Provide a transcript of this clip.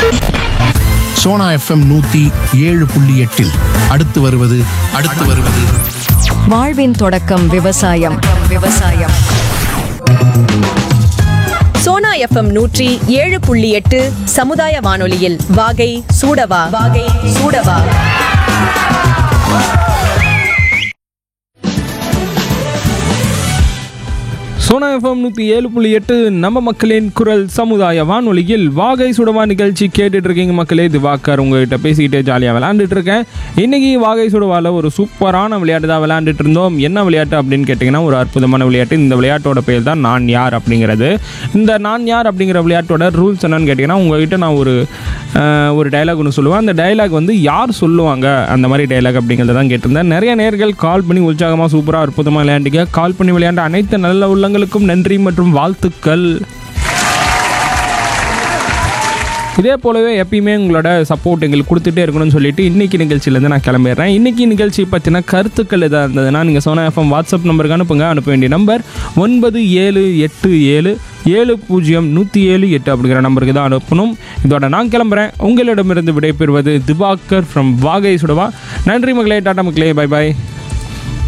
Sona FM நூத்தி ஏழு புள்ளி எட்டில் அடுத்து வருவது அடுத்து வருவது வாழ்வின் தொடக்கம் விவசாயம் விவசாயம் சோனா எஃப்எம் நூற்றி ஏழு புள்ளி எட்டு சமுதாய வானொலியில் வாகை சூடவா வாகை சூடவா சோனா எஃப்எம் நூற்றி ஏழு புள்ளி எட்டு நம்ம மக்களின் குரல் சமுதாய வானொலியில் வாகை சுடவா நிகழ்ச்சி கேட்டுட்டு இருக்கீங்க மக்களே திவாகர் உங்ககிட்ட பேசிக்கிட்டே ஜாலியாக விளையாண்டுட்டு இருக்கேன் இன்னைக்கு வாகை சுடவாவில் ஒரு சூப்பரான விளையாட்டு தான் விளையாண்டுட்டு இருந்தோம் என்ன விளையாட்டு அப்படின்னு கேட்டிங்கன்னா ஒரு அற்புதமான விளையாட்டு இந்த விளையாட்டோட பேர் தான் நான் யார் அப்படிங்கிறது இந்த நான் யார் அப்படிங்கிற விளையாட்டோட ரூல்ஸ் என்னன்னு கேட்டிங்கன்னா உங்ககிட்ட நான் ஒரு அஹ், ஒரு டைலாக் ஒன்று சொல்லுவேன் அந்த டைலாக் வந்து யார் சொல்லுவாங்க அந்த மாதிரி டைலாக் அப்படிங்கிறத தான் கேட்டிருந்தேன் நிறைய நேர்கள் கால் பண்ணி உற்சாகமாக சூப்பராக அற்புதமாக விளையாண்டிங்க கால் பண்ணி விளையாண்ட அனைத்து நல்ல உள்ளங்களுக்கும் நன்றி மற்றும் வாழ்த்துக்கள் இதே போலவே எப்பயுமே உங்களோட சப்போர்ட் எங்களுக்கு கொடுத்துட்டே இருக்கணும்னு சொல்லிட்டு இன்னைக்கு நிகழ்ச்சியிலேருந்து நான் கிளம்பிடுறேன் இன்னைக்கு நிகழ்ச்சி பற்றின கருத்துக்கள் எதாக இருந்ததுன்னா நீங்கள் சோனா எஃப்எம் வாட்ஸ்அப் நம்பருக்கு அனுப்புங்க அனுப்ப வேண்டிய நம்பர் ஒன்பது ஏழு எட்டு ஏழு ஏழு பூஜ்ஜியம் நூற்றி ஏழு எட்டு அப்படிங்கிற நம்பருக்கு தான் அனுப்பணும் இதோட நான் கிளம்புறேன் உங்களிடமிருந்து விடைபெறுவது திவாகர் ஃப்ரம் வாகை சுடவா நன்றி மகளே டாடா மக்களே பை பாய்